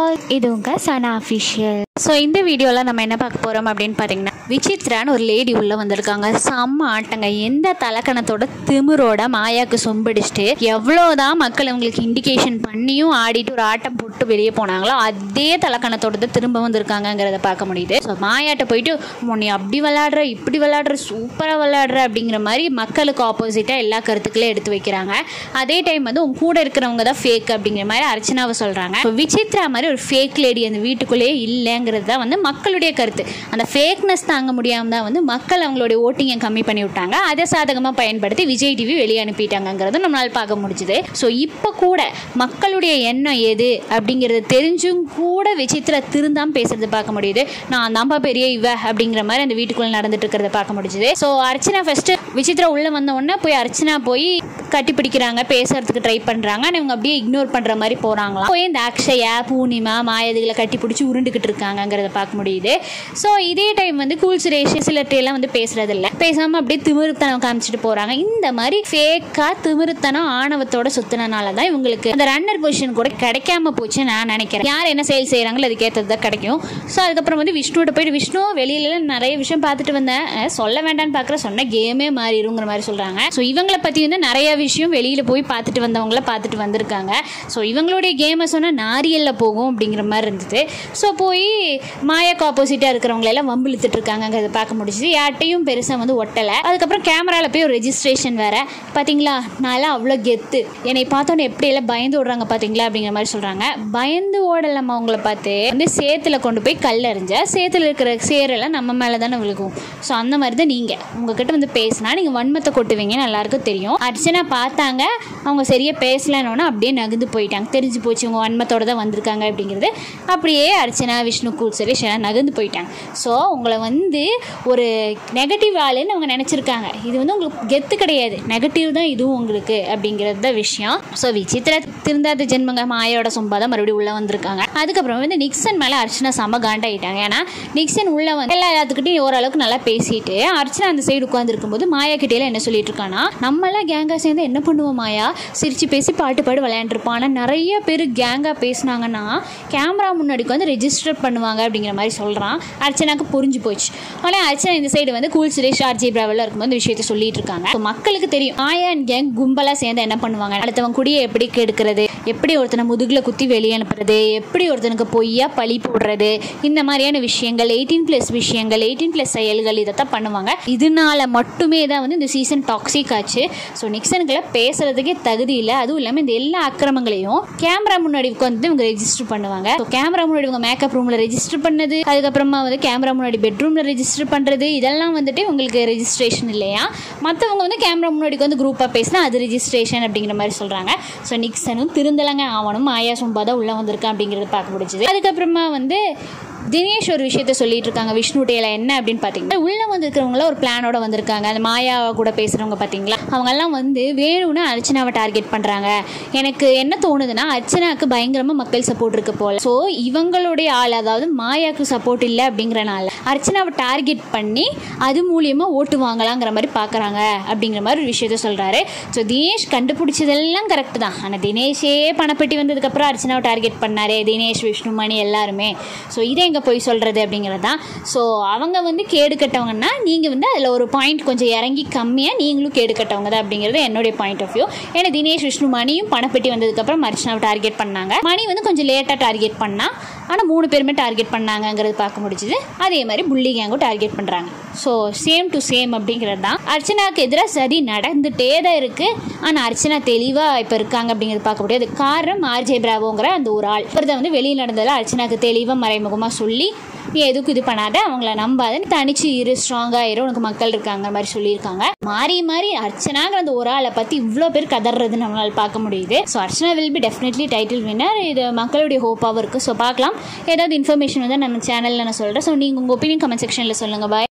all இது உங்கள் சனா official so இந்த வீடியோவில் நம்ம என்ன பார்க்க போகிறோம் அப்படின்னு பார்த்தீங்கன்னா விசித்ரான்னு ஒரு லேடி உள்ளே வந்திருக்காங்க செம்ம ஆட்டங்க எந்த தலக்கணத்தோட திமிரோட மாயாக்கு சொம்பிடிச்சிட்டு எவ்வளோதான் மக்கள் அவங்களுக்கு இண்டிகேஷன் பண்ணியும் ஆடிட்டு ஒரு ஆட்டம் போட்டு வெளியே போனாங்களோ அதே தலக்கணத்தோட தான் திரும்ப வந்திருக்காங்கங்கிறத பார்க்க முடியுது ஸோ மாயாட்ட போயிட்டு நீ அப்படி விளாடுற இப்படி விளாடுற சூப்பராக விளாடுற அப்படிங்கிற மாதிரி மக்களுக்கு ஆப்போசிட்டாக எல்லா கருத்துக்களையும் எடுத்து வைக்கிறாங்க அதே டைம் வந்து உங்க கூட இருக்கிறவங்க தான் ஃபேக் அப்படிங்கிற மாதிரி அர்ச்சனாவை சொல்கிறாங்க இப்போ விசித்ரா மாதிரி ஒரு ஃபேக் லேடி அந்த வீட்டுக்குள்ளேயே இல்லைங்கிறது தான் வந்து மக்களுடைய கருத்து அந்த ஃபேக்னஸ் தாங்க முடியாமல் தான் வந்து மக்கள் அவங்களுடைய ஓட்டிங்கை கம்மி பண்ணி விட்டாங்க அதை சாதகமாக பயன்படுத்தி விஜய் டிவி வெளியே அனுப்பிட்டாங்கங்கிறது நம்மளால் பார்க்க முடிஞ்சுது ஸோ இப்போ கூட மக்களுடைய எண்ணம் எது அப்படிங்கிறது தெரிஞ்சும் கூட விசித்ரா திருந்தாம பேசுறது பார்க்க முடியுது நான் தான்ப்பா பெரிய இவ அப்படிங்கிற மாதிரி அந்த வீட்டுக்குள்ள நடந்துட்டு இருக்கிறத பார்க்க முடிஞ்சுது ஸோ அர்ச்சனா ஃபர்ஸ்ட் விசித்ரா உள்ள வந்த உடனே போய் அர்ச்சனா போய் கட்டி பிடிக்கிறாங்க பேசுறதுக்கு ட்ரை பண்றாங்க ஆனா இவங்க அப்படியே இக்னோர் பண்ற மாதிரி போறாங்களாம் போய் இந்த அக்ஷயா பூர்ணிமா மாயதிகளை கட்டி பிடிச்சி உருண்டுகிட்டு இருக்காங்கங்கிறத பார்க்க முடியுது ஸோ இதே டைம் வந்து கூல் சுரேஷ் சிலர்ட்டையெல்லாம் வந்து பேசுறது இல்லை பேசாம அப்படியே திமிருத்தனம் காமிச்சிட்டு போறாங்க இந்த மாதிரி ஃபேக்கா திமிருத்தனம் ஆணவத்தோட சுத்தினால தான் இவங்களுக்கு அந்த ரன்னர் பொசிஷன் கூட கிடைக்காம போச்சு நான் நினைக்கிறேன் யார் என்ன செயல் செய்யறாங்களோ அதுக்கேற்றது தான் கிடைக்கும் ஸோ அதுக்கப்புறம் வந்து விஷ்ணுவோட போயிட்டு விஷ்ணு வெளியில நிறைய விஷயம் பார்த்துட்டு வந்தேன் அஹ் சொல்ல வேண்டாம்னு பார்க்குற சொன்ன கேமே மாறிடுங்கிற மாதிரி சொல்றாங்க ஸோ இவங்களை பத்தி வந்து நிறைய விஷயம் வெளியில போய் பார்த்துட்டு வந்தவங்கள பார்த்துட்டு வந்திருக்காங்க ஸோ இவங்களுடைய கேமை சொன்னால் நாரியல்ல போகும் அப்படிங்கிற மாதிரி இருந்தது ஸோ போய் மாயாக்கு ஆப்போசிட்டாக இருக்கிறவங்கள எல்லாம் வம்பு இழுத்துட்டு இருக்காங்கிறத பார்க்க முடிஞ்சுது யார்ட்டையும் பெருசாக வந்து ஒட்டலை அதுக்கப்புறம் கேமராவில் போய் ஒரு ரெஜிஸ்ட்ரேஷன் வேற பார்த்தீங்களா நான்லாம் அவ்வளோ கெத்து என்னை பார்த்தோன்னே எப்படி எல்லாம் பயந்து ஓடுறாங்க பார்த்தீங்களா அப்படிங்கிற மாதிரி சொல்கிறாங்க பயந்து ஓடலாமா அவங்கள பார்த்து வந்து சேத்துல கொண்டு போய் கல் எறிஞ்ச சேத்துல இருக்கிற சேரெல்லாம் நம்ம மேலே தானே விழுகும் ஸோ அந்த மாதிரி தான் நீங்கள் உங்ககிட்ட வந்து பேசினா நீங்கள் வன்மத்தை கொட்டுவீங்கன்னு எல்லாருக்கும் தெரியும் அர்ச்சனா பார்த்தாங்க அவங்க சரியாக பேசலன்னொன்னே அப்படியே நகர்ந்து போயிட்டாங்க தெரிஞ்சு போச்சு இவங்க வன்மத்தோட தான் வந்திருக்காங்க அப்படிங்கிறது அப்படியே அர்ச்சனா விஷ்ணு கூல் சுரேஷ் எல்லாம் நகர்ந்து போயிட்டாங்க ஸோ உங்களை வந்து ஒரு நெகட்டிவ் ஆளுன்னு அவங்க நினச்சிருக்காங்க இது வந்து உங்களுக்கு கெத்து கிடையாது நெகட்டிவ் தான் இதுவும் உங்களுக்கு அப்படிங்கிறது தான் விஷயம் ஸோ விசித்திர திருந்தாத ஜென்மங்க மாயோட சொம்பா தான் மறுபடியும் உள்ளே வந்திருக்காங்க அதுக்கப்புறம் வந்து நிக்சன் மேலே அர்ச்சனா செம்ம காண்டாயிட்டாங்க ஏன்னா நிக்சன் உள்ளே வந்து எல்லா எல்லாத்துக்கிட்டையும் ஓரளவுக்கு நல்லா பேசிட்டு அர்ச்சனா அந்த சைடு உட்காந்துருக்கும் போது மாயா கிட்டேல என்ன சொல்லிட்டு இருக்கானா நம்மளாம் கேங்காக சேர்ந்து என்ன பண்ணுவோம் மாயா சிரிச்சு பேசி பாட்டு பாடு விளையாண்டுருப்போம் ஆனால் நிறைய பேர் கேங்காக பேசுனாங்கன்னா கேமரா முன்னாடிக்கு வந்து ரெஜிஸ்டர் பண்ணுவாங்க அப்படிங்கிற மாதிரி சொல்கிறான் அர்ச்சனாக்கு புரிஞ்சு போச்சு ஆனால் அர்ச்சனா இந்த சைடு வந்து கூல் சுரேஷ் ஆர்ஜி பிராவலில் இருக்கும்போது இந்த விஷயத்த சொல்லிட்டு இருக்காங்க So, மக்களுக்கு தெரியும் மாயா அண்ட் கேங் கும்பலாக சேர்ந்து என்ன பண்ணுவாங்க அடுத்தவன் குடியை எப்படி கெடுக்கிறது எப்படி ஒருத்தனை முதுகில் குத்தி வெளியே அனுப்புறது எப்படி ஒருத்தனுக்கு பொய்யா பழி போடுறது இந்த மாதிரியான விஷயங்கள் எயிட்டீன் ப்ளஸ் விஷயங்கள் எயிட்டீன் ப்ளஸ் செயல்கள் இதைத்தான் பண்ணுவாங்க இதனால மட்டுமே தான் வந்து இந்த சீசன் டாக்ஸிக் ஆச்சு ஸோ நிக்சனுக்குள்ள பேசுறதுக்கே தகுதி இல்லை அதுவும் இல்லாமல் இந்த எல்லா அக்கிரமங்களையும் கேமரா முன்னாடி உட்காந்து இவங்க ரெஜிஸ்டர் பண்ணுவாங்க ஸோ கேமரா முன்னாடி இவங்க மேக்கப் ரூமில் ரெஜிஸ்டர் பண்ணது அதுக்கப்புறமா வந்து கேமரா முன்னாடி பெட்ரூமில் ரெஜிஸ்டர் பண்ணுறது இதெல்லாம் வந்துட்டு உங்களுக்கு ரெஜிஸ்ட்ரேஷன் இல்லையா மற்றவங்க வந்து கேமரா முன்னாடி வந்து குரூப்பாக பேசினா அது ரெஜிஸ்ட்ரேஷன் அப்படிங்கிற மாதிரி சொல்கிறாங்க ஸோ நிக்சனும் திருந்தலங்க ஆவணும் மாயா சும்பா தான் உள்ளே வந்திருக்கான் அப்படிங்கிறது பார்க்க முடிஞ்சது அதுக்கப்புறமா வந்து தினேஷ் ஒரு விஷயத்த சொல்லிட்டு இருக்காங்க விஷ்ணு டேல என்ன அப்படின்னு பார்த்தீங்கன்னா உள்ள வந்திருக்கிறவங்கள ஒரு பிளானோட வந்திருக்காங்க அந்த மாயா கூட பேசுறவங்க பார்த்தீங்களா அவங்கெல்லாம் வந்து வேணும்னு அர்ச்சனாவை டார்கெட் பண்றாங்க எனக்கு என்ன தோணுதுன்னா அர்ச்சனாவுக்கு பயங்கரமா மக்கள் சப்போர்ட் இருக்கு போல ஸோ இவங்களுடைய ஆள் அதாவது மாயாவுக்கு சப்போர்ட் இல்லை அப்படிங்கிறனால அர்ச்சனாவை டார்கெட் பண்ணி அது மூலியமா ஓட்டு வாங்கலாங்கிற மாதிரி பார்க்கறாங்க அப்படிங்கிற மாதிரி ஒரு விஷயத்த சொல்றாரு ஸோ தினேஷ் கண்டுபிடிச்சதெல்லாம் கரெக்ட் தான் ஆனால் தினேஷே பணப்பெட்டி வந்ததுக்கப்புறம் அர்ச்சனாவை டார்கெட் பண்ணாரு தினேஷ் விஷ்ணுமணி எல்லாருமே ஸோ இதை எங்கே போய் சொல்கிறது அப்படிங்கிறது தான் ஸோ அவங்க வந்து கேடு கட்டவங்கன்னா நீங்கள் வந்து அதில் ஒரு பாயிண்ட் கொஞ்சம் இறங்கி கம்மியாக நீங்களும் கேடு கட்டவங்க தான் அப்படிங்கிறது என்னுடைய பாயிண்ட் ஆஃப் வியூ ஏன்னா தினேஷ் விஷ்ணு மணியும் பணப்பெட்டி வந்ததுக்கப்புறம் அர்ச்சனாவை டார்கெட் பண்ணாங்க மணி வந்து கொஞ்சம் லேட்டாக டார்கெட் பண்ணா ஆனால் மூணு பேருமே டார்கெட் பண்ணாங்கங்கிறது பார்க்க முடிஞ்சுது அதே மாதிரி புள்ளி கேங்கும் டார்கெட் பண்ணுறாங்க ஸோ சேம் டு சேம் அப்படிங்கிறது தான் அர்ச்சனாவுக்கு எதிராக சதி நடந்துகிட்டே தான் இருக்குது ஆனால் அர்ச்சனா தெளிவாக இப்போ இருக்காங்க அப்படிங்கிறது பார்க்க முடியாது காரணம் ஆர்ஜே பிராவோங்கிற அந்த ஒரு ஆள் ஒருத்தர் வந்து வெளியில் நடந்ததில் அர்ச்சனாவுக்கு தெளிவாக மறைமுகமாக சொல்லி நீ எதுக்கும் இது பண்ணாத அவங்கள நம்பாத நீ தனிச்சு இரு ஸ்ட்ராங்காக இரு உனக்கு மக்கள் இருக்காங்க மாதிரி சொல்லியிருக்காங்க மாறி மாறி அர்ச்சனாங்கிற அந்த ஒரு ஆளை பற்றி இவ்வளோ பேர் கதறது நம்மளால் பார்க்க முடியுது so Archana will be definitely title winner இது மக்களுடைய ஹோப்பாகவும் இருக்குது ஸோ பார்க்கலாம் ஏதாவது இன்ஃபர்மேஷன் வந்து நம்ம சேனலில் நான் சொல்கிறேன் ஸோ நீங்கள் உங்கள் ஒப்பீனியன் கமெண்ட் செக்ஷனில் சொல்லுங்கள் பாய்